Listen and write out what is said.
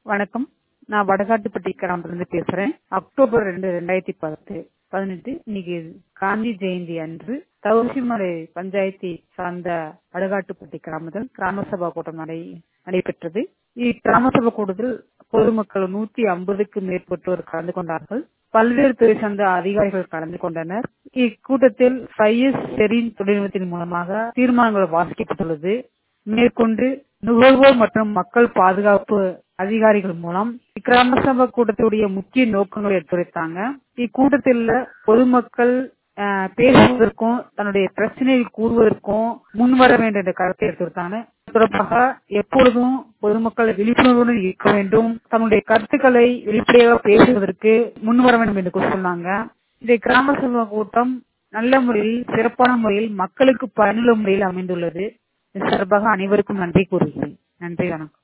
வணக்கம் நான் வடகாட்டுப்பட்டி கிராமத்துலேருந்து பேசுறேன் அக்டோபர் ரெண்டு ரெண்டாயிரத்தி பத்து பதினெட்டு இன்னைக்கு காந்தி ஜெயந்தி அன்று தவசிமலை பஞ்சாயத்தை சார்ந்த வடகாட்டுப்பட்டி கிராமத்தில் கிராம சபா கூட்டம் நடை நடைபெற்றது இக்கிராம சபா கூட்டத்தில் பொதுமக்கள் நூத்தி ஐம்பதுக்கு மேற்பட்டோர் கலந்து கொண்டார்கள் பல்வேறு துறை சார்ந்த அதிகாரிகள் கலந்து கொண்டனர் இக்கூட்டத்தில் ஃபைஎஸ் செரின் தொழில்நுட்பத்தின் மூலமாக தீர்மானங்கள் வாசிக்கப்பட்டுள்ளது மேற்கொண்டு நுகர்வோர் மற்றும் மக்கள் பாதுகாப்பு அதிகாரிகள் மூலம் இக்கிராம சபை கூட்டத்துடைய முக்கிய நோக்கங்களை எடுத்துரைத்தாங்க இக்கூட்டத்தில் பொதுமக்கள் அஹ், பேசுவதற்கும் தன்னுடைய பிரச்சனையை கூறுவதற்கும் முன்வர வேண்டும் என்ற கருத்தை எடுத்துரைத்தாங்க தொடர்பாக எப்பொழுதும் பொதுமக்கள் விழிப்புணர்வுடன் இருக்க வேண்டும் தன்னுடைய கருத்துக்களை வெளிப்படையாக பேசுவதற்கு முன்வர வேண்டும் என்று சொன்னாங்க இந்த கிராம சபை கூட்டம் நல்ல முறையில் சிறப்பான முறையில் மக்களுக்கு பயனுள்ள முறையில் அமைந்துள்ளது இது சார்பாக அனைவருக்கும் நன்றி கூறுகிறேன் நன்றி வணக்கம்